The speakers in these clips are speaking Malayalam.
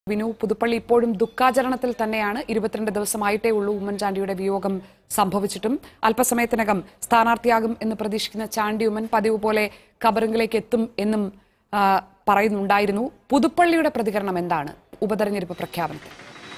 വിനു പുതുപ്പള്ളി ഇപ്പോഴും ദുഃഖാചരണത്തിൽ തന്നെയാണ് ഇരുപത്തിരണ്ട് ദിവസമായിട്ടേ ഉള്ളൂ ഉമ്മൻചാണ്ടിയുടെ വിയോഗം സംഭവിച്ചിട്ടും അല്പസമയത്തിനകം സ്ഥാനാർത്ഥിയാകും എന്ന് പ്രതീക്ഷിക്കുന്ന ചാണ്ടി ഉമ്മൻ പതിവ് പോലെ ഖബറിംഗിലേക്ക് എത്തും എന്നും ആ, പറയുന്നുണ്ടായിരുന്നു പുതുപ്പള്ളിയുടെ പ്രതികരണം എന്താണ് ഉപതെരഞ്ഞെടുപ്പ് പ്രഖ്യാപനത്തിൽ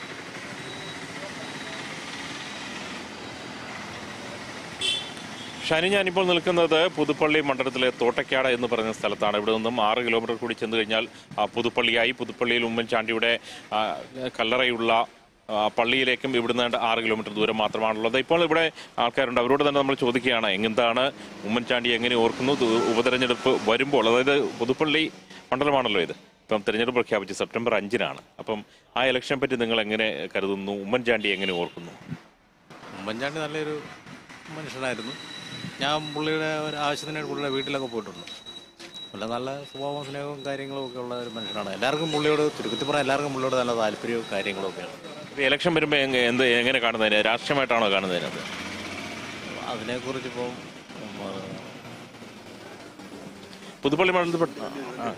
ഷനി ഞാനിപ്പോൾ നിൽക്കുന്നത് പുതുപ്പള്ളി മണ്ഡലത്തിലെ തോട്ടയ്ക്കാട് എന്ന് പറയുന്ന സ്ഥലത്താണ് ഇവിടെ നിന്നും ആറ് കിലോമീറ്റർ കൂടി ചെന്ന് കഴിഞ്ഞാൽ ആ, പുതുപ്പള്ളിയായി പുതുപ്പള്ളിയിൽ ഉമ്മൻചാണ്ടിയുടെ ആ, കല്ലറയുള്ള ആ, പള്ളിയിലേക്കും ഇവിടുന്ന് ഏതാണ്ട് ആറ് കിലോമീറ്റർ ദൂരം മാത്രമാണുള്ളത് ഇപ്പോൾ ഇവിടെ ആൾക്കാരുണ്ട് അവരോട് തന്നെ നമ്മൾ ചോദിക്കുകയാണ് എന്താണ് ഉമ്മൻചാണ്ടി എങ്ങനെ ഓർക്കുന്നു ഇത് ഉപതെരഞ്ഞെടുപ്പ് വരുമ്പോൾ അതായത് പുതുപ്പള്ളി മണ്ഡലമാണല്ലോ ഇത് ഇപ്പം തെരഞ്ഞെടുപ്പ് പ്രഖ്യാപിച്ച് സെപ്റ്റംബർ അഞ്ചിനാണ് അപ്പം ആ ഇലക്ഷനെ പറ്റി നിങ്ങൾ എങ്ങനെ കരുതുന്നു ഉമ്മൻചാണ്ടി എങ്ങനെ ഓർക്കുന്നു ഉമ്മൻചാണ്ടി നല്ലൊരു മനുഷ്യനായിരുന്നു ഞാൻ പുള്ളിയുടെ ഒരു ആവശ്യത്തിനായിട്ട് പുള്ളിയുടെ വീട്ടിലൊക്കെ പോയിട്ടുണ്ട് പുള്ളി നല്ല സ്വഭാവവും സ്നേഹവും കാര്യങ്ങളും ഒക്കെ ഉള്ള ഒരു മനുഷ്യനാണ് എല്ലാവർക്കും പുള്ളിയോട് ചുരുക്കത്തിൽ പറഞ്ഞാൽ എല്ലാവർക്കും പുള്ളിയോട് നല്ല താല്പര്യവും കാര്യങ്ങളും ഒക്കെയാണ് ഇപ്പൊ ഇലക്ഷൻ വരുമ്പോൾ എങ്ങ- എന്ത് എങ്ങനെ കാണുന്നതിന് രാഷ്ട്രീയമായിട്ടാണോ കാണുന്നതിനത് അതിനെക്കുറിച്ച് ഇപ്പം പുതുപ്പള്ളി മണ്ഡലത്തിൽ പെട്ട- ആ.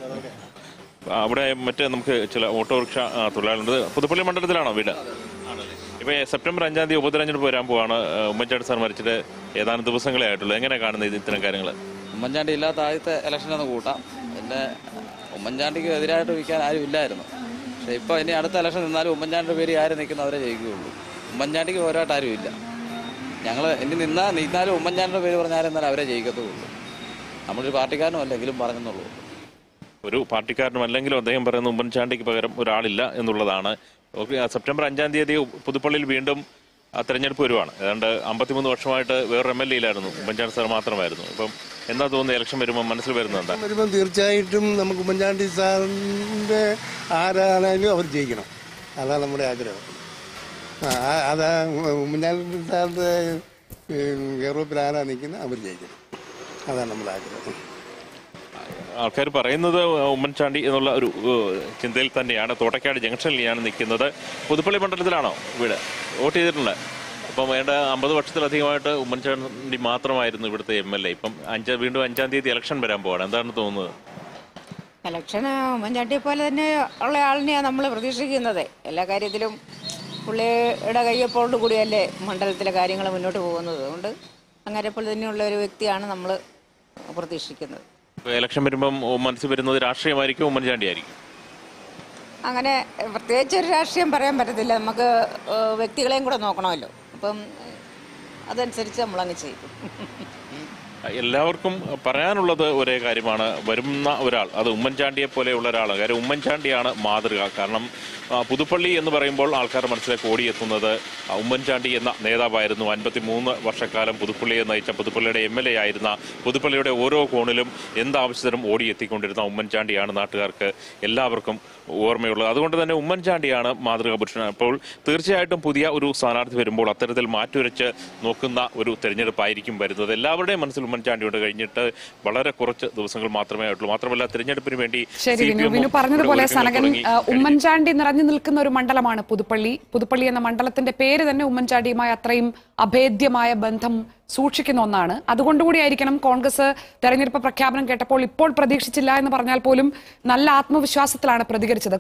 ആ, അവിടെ മറ്റേ നമുക്ക് ചില ഓട്ടോറിക്ഷ ആ, തൊഴിലാളികളുണ്ട് പുതുപ്പള്ളി മണ്ഡലത്തിലാണോ വീട് ഇപ്പൊ സെപ്റ്റംബർ അഞ്ചാം തീയതി ഉപതെരഞ്ഞെടുപ്പ് വരാൻ പോവാണ് ആ, ഉമ്മൻചാണ്ടി സാർ മരിച്ചിട്ട് ഏതാനും ദിവസങ്ങളെ ആയിട്ടുള്ളൂ എങ്ങനെ കാണുന്നത് ഇത് ഇത്തരം കാര്യങ്ങൾ ഉമ്മൻചാണ്ടി ഇല്ലാത്ത ആദ്യത്തെ ഇലക്ഷനൊന്ന് കൂട്ടാം പിന്നെ ഉമ്മൻചാണ്ടിക്ക് എതിരായിട്ട് വിൽക്കാൻ ആരും ഇല്ലായിരുന്നു പക്ഷേ ഇപ്പോൾ ഇനി അടുത്ത ഇലക്ഷൻ നിന്നാലും ഉമ്മൻചാണ്ടിയുടെ പേര് ആര് നിൽക്കുന്ന അവരെ ജയിക്കുകയുള്ളൂ ഉമ്മൻചാണ്ടിക്ക് പോരാട്ട് ആരും ഇല്ല ഞങ്ങൾ ഇനി നിന്നാൽ നിന്നാലും ഉമ്മൻചാണ്ടിയുടെ പേര് പറഞ്ഞാലും എന്നാലും അവരെ ജയിക്കത്തുള്ളൂ നമ്മളൊരു പാർട്ടിക്കാരനും അല്ലെങ്കിലും പറഞ്ഞെന്നുള്ളൂ ഒരു പാർട്ടിക്കാരനും അല്ലെങ്കിലും അദ്ദേഹം പറയുന്ന ഉമ്മൻചാണ്ടിക്ക് പകരം ഒരാളില്ല എന്നുള്ളതാണ് ഓക്കെ, ആ, സെപ്റ്റംബർ അഞ്ചാം തീയതി പുതുപ്പള്ളിയിൽ വീണ്ടും ആ, തെരഞ്ഞെടുപ്പ് വരുവാണ് ഏതാണ്ട് അമ്പത്തിമൂന്ന് വർഷമായിട്ട് വേറൊരു എം എൽ എയിലായിരുന്നു ഉമ്മൻചാണ്ടി സാർ മാത്രമായിരുന്നു അപ്പം എന്താ തോന്നുന്നത് ഇലക്ഷൻ വരുമ്പോൾ മനസ്സിൽ വരുന്നത് എന്താ വരുമ്പം തീർച്ചയായിട്ടും നമുക്ക് ഉമ്മൻചാണ്ടി സാറിൻ്റെ ആരാണേലും അവർ ജയിക്കണം അതാണ് നമ്മുടെ ആഗ്രഹം ആ ആ- അതാ ഉമ്മൻചാണ്ടി സാറിൻ്റെ യൂറോപ്പിൽ ആരാ നിൽക്കുന്നത് അവർ ജയിക്കണം അതാണ് നമ്മുടെ ആഗ്രഹം ആൾക്കാർ പറയുന്നത് ഉമ്മൻചാണ്ടി എന്നുള്ള ഒരു ഏഹ്, ചിന്തയിൽ തന്നെയാണ് തോട്ടക്കാട് ജംഗ്ഷനിൽ ഞാൻ നിൽക്കുന്നത് പുതുപ്പള്ളി മണ്ഡലത്തിലാണോ വീട് വോട്ട് ചെയ്തിട്ടുണ്ട് അപ്പം വേണ്ട അമ്പത് വർഷത്തിലധികമായിട്ട് ഉമ്മൻചാണ്ടി മാത്രമായിരുന്നു ഇവിടുത്തെ എം എൽ എ ഇപ്പം അഞ്ച് വീണ്ടും അഞ്ചാം തീയതി ഇലക്ഷൻ വരാൻ പോവാണ് എന്താണ് തോന്നുന്നത് ഇലക്ഷന് ഉമ്മൻചാണ്ടിയെ പോലെ തന്നെ ഉള്ള ആളിനെയാണ് നമ്മൾ പ്രതീക്ഷിക്കുന്നത് എല്ലാ കാര്യത്തിലും പുള്ളിയുടെ കയ്യൊപ്പോട് കൂടിയല്ലേ മണ്ഡലത്തിലെ കാര്യങ്ങൾ മുന്നോട്ട് പോകുന്നത് അതുകൊണ്ട് അങ്ങനെ പോലെ തന്നെയുള്ള ഒരു വ്യക്തിയാണ് നമ്മൾ പ്രതീക്ഷിക്കുന്നത് ഇപ്പൊ ഇലക്ഷൻ വരുമ്പം മനസ്സിൽ വരുന്നത് രാഷ്ട്രീയമായിരിക്കും ഉമ്മൻചാണ്ടി ആയിരിക്കും അങ്ങനെ പ്രത്യേകിച്ച് ഒരു രാഷ്ട്രീയം പറയാൻ പറ്റത്തില്ല നമുക്ക് ഏഹ്, വ്യക്തികളെയും കൂടെ നോക്കണമല്ലോ അപ്പം അതനുസരിച്ച് നമ്മളങ്ങ് ചെയ്യും എല്ലാവർക്കും പറയാനുള്ളത് ഒരേ കാര്യമാണ് വരുന്ന ഒരാൾ അത് ഉമ്മൻചാണ്ടിയെ പോലെയുള്ള ഒരാളാണ് കാര്യം ഉമ്മൻചാണ്ടിയാണ് മാതൃക കാരണം ആ, പുതുപ്പള്ളി എന്ന് പറയുമ്പോൾ ആൾക്കാർ മനസ്സിലേക്ക് ഓടിയെത്തുന്നത് ആ, ഉമ്മൻചാണ്ടി എന്ന നേതാവായിരുന്നു അൻപത്തി മൂന്ന് വർഷക്കാലം പുതുപ്പള്ളിയെ നയിച്ച പുതുപ്പള്ളിയുടെ എം എൽ എ ആയിരുന്ന പുതുപ്പള്ളിയുടെ ഓരോ കോണിലും എന്താവശ്യത്തിനും ഓടിയെത്തിക്കൊണ്ടിരുന്ന ഉമ്മൻചാണ്ടിയാണ് നാട്ടുകാർക്ക് എല്ലാവർക്കും ഓർമ്മയുള്ളത് അതുകൊണ്ട് തന്നെ ഉമ്മൻചാണ്ടിയാണ് മാതൃകാ പുരുഷൻ അപ്പോൾ തീർച്ചയായിട്ടും പുതിയ ഒരു സ്ഥാനാർത്ഥി വരുമ്പോൾ അത്തരത്തിൽ മാറ്റുരച്ച് നോക്കുന്ന ഒരു തെരഞ്ഞെടുപ്പായിരിക്കും വരുന്നത് എല്ലാവരുടെയും മനസ്സിൽ ഉമ്മൻചാണ്ടിയോട് കഴിഞ്ഞിട്ട് വളരെ കുറച്ച് ദിവസങ്ങൾ മാത്രമേ ആയിട്ടുള്ളൂ മാത്രമല്ല തെരഞ്ഞെടുപ്പിന് വേണ്ടി ശരി വിനു CPM വിനു പറഞ്ഞതുപോലെ ഇവിടെ ഒരുക്കങ്ങൾ സനകൻ തുടങ്ങി ആ, ഉമ്മൻചാണ്ടി നിറഞ്ഞു നിൽക്കുന്ന ഒരു മണ്ഡലമാണ് പുതുപ്പള്ളി പുതുപ്പള്ളി എന്ന മണ്ഡലത്തിന്റെ പേര് തന്നെ ഉമ്മൻചാണ്ടിയുമായി അത്രയും അഭേദ്യമായ ബന്ധം സൂക്ഷിക്കുന്ന ഒന്നാണ് അതുകൊണ്ടുകൂടിയായിരിക്കണം കോൺഗ്രസ് തെരഞ്ഞെടുപ്പ് പ്രഖ്യാപനം കേട്ടപ്പോൾ ഇപ്പോൾ പ്രതീക്ഷിച്ചില്ല എന്ന് പറഞ്ഞാൽ പോലും നല്ല ആത്മവിശ്വാസത്തിലാണ് പ്രതികരിച്ചത്